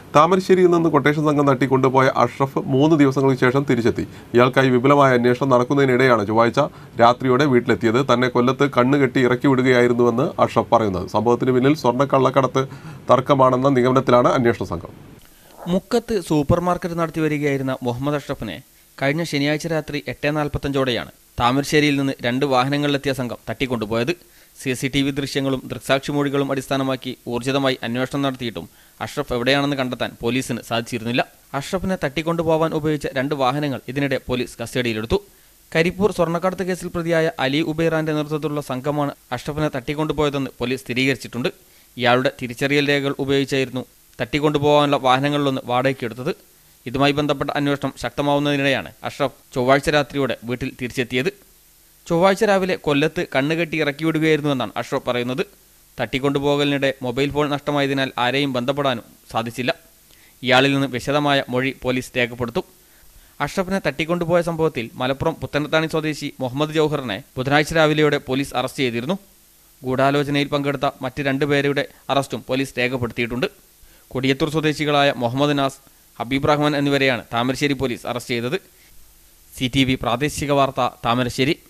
താമരശ്ശേരിയിൽ നിന്ന് കൊട്ടേഷൻ സംഘം തട്ടിക്കൊണ്ടുപോയ അഷ്റഫ് മൂന്ന് ദിവസങ്ങൾക്ക് ശേഷം തിരിച്ചെത്തി ഇയാൾക്കായി വിപുലമായ അന്വേഷണം നടക്കുന്നതിനിടെയാണ് ചൊവ്വാഴ്ച രാത്രിയോടെ വീട്ടിലെത്തിയത് തന്നെ കൊല്ലത്ത് കണ്ണുകെട്ടി ഇറക്കി വിടുകയായിരുന്നുവെന്ന് അഷ്റഫ് പറയുന്നത് സംഭവത്തിന് പിന്നിൽ സ്വർണ്ണക്കള്ളക്കടത്ത് തർക്കമാണെന്ന നിഗമനത്തിലാണ് അന്വേഷണ സംഘം മുക്കത്ത് സൂപ്പർ മാർക്കറ്റ് നടത്തി വരികയായിരുന്ന മുഹമ്മദ് അഷ്റഫിനെ കഴിഞ്ഞ ശനിയാഴ്ച രാത്രി എട്ട് നാൽപ്പത്തഞ്ചോടെയാണ് താമരശ്ശേരിയിൽ നിന്ന് രണ്ട് വാഹനങ്ങളിലെത്തിയ സംഘം തട്ടിക്കൊണ്ടുപോയത് സി സി ടി വി ദൃശ്യങ്ങളും ദൃക്സാക്ഷിമൊഴികളും അടിസ്ഥാനമാക്കി ഊർജിതമായി അന്വേഷണം നടത്തിയിട്ടും അഷ്റഫ് എവിടെയാണെന്ന് കണ്ടെത്താൻ പോലീസിന് സാധിച്ചിരുന്നില്ല അഷ്റഫിനെ തട്ടിക്കൊണ്ടുപോകാൻ ഉപയോഗിച്ച രണ്ട് വാഹനങ്ങൾ ഇതിനിടെ പോലീസ് കസ്റ്റഡിയിലെടുത്തു കരിപ്പൂർ സ്വർണ്ണക്കടത്ത് കേസിൽ പ്രതിയായ അലി ഉബൈറാന്റെ നേതൃത്വത്തിലുള്ള സംഘമാണ് അഷ്റഫിനെ തട്ടിക്കൊണ്ടുപോയതെന്ന് പോലീസ് സ്ഥിരീകരിച്ചിട്ടുണ്ട് ഇയാളുടെ തിരിച്ചറിയൽ രേഖകൾ ഉപയോഗിച്ചായിരുന്നു തട്ടിക്കൊണ്ടുപോകാനുള്ള വാഹനങ്ങളിലൊന്ന് വാടകയ്ക്കെടുത്തത് ഇതുമായി ബന്ധപ്പെട്ട അന്വേഷണം ശക്തമാവുന്നതിനിടെയാണ് അഷ്റഫ് ചൊവ്വാഴ്ച രാത്രിയോടെ വീട്ടിൽ തിരിച്ചെത്തിയത് ചൊവ്വാഴ്ച രാവിലെ കൊല്ലത്ത് കണ്ണുകെട്ടി ഇറക്കിവിടുകയായിരുന്നുവെന്നാണ് അഷ്റഫ് പറയുന്നത് തട്ടിക്കൊണ്ടുപോകലിനിടെ മൊബൈൽ ഫോൺ നഷ്ടമായതിനാൽ ആരെയും ബന്ധപ്പെടാനും സാധിച്ചില്ല ഇയാളിൽ നിന്ന് വിശദമായ മൊഴി പോലീസ് രേഖപ്പെടുത്തും അഷ്റഫിനെ തട്ടിക്കൊണ്ടുപോയ സംഭവത്തിൽ മലപ്പുറം പുത്തനത്താണി സ്വദേശി മുഹമ്മദ് ജൗഹറിനെ ബുധനാഴ്ച രാവിലെയോടെ പോലീസ് അറസ്റ്റ് ചെയ്തിരുന്നു ഗൂഢാലോചനയിൽ പങ്കെടുത്ത മറ്റ് രണ്ടുപേരുടെ അറസ്റ്റും പോലീസ് രേഖപ്പെടുത്തിയിട്ടുണ്ട് കൊടിയത്തൂർ സ്വദേശികളായ മുഹമ്മദ് നാസ് ഹബീബ് റഹ്മാൻ എന്നിവരെയാണ് താമരശ്ശേരി പോലീസ് അറസ്റ്റ് ചെയ്തത് സി പ്രാദേശിക വാർത്ത താമരശ്ശേരി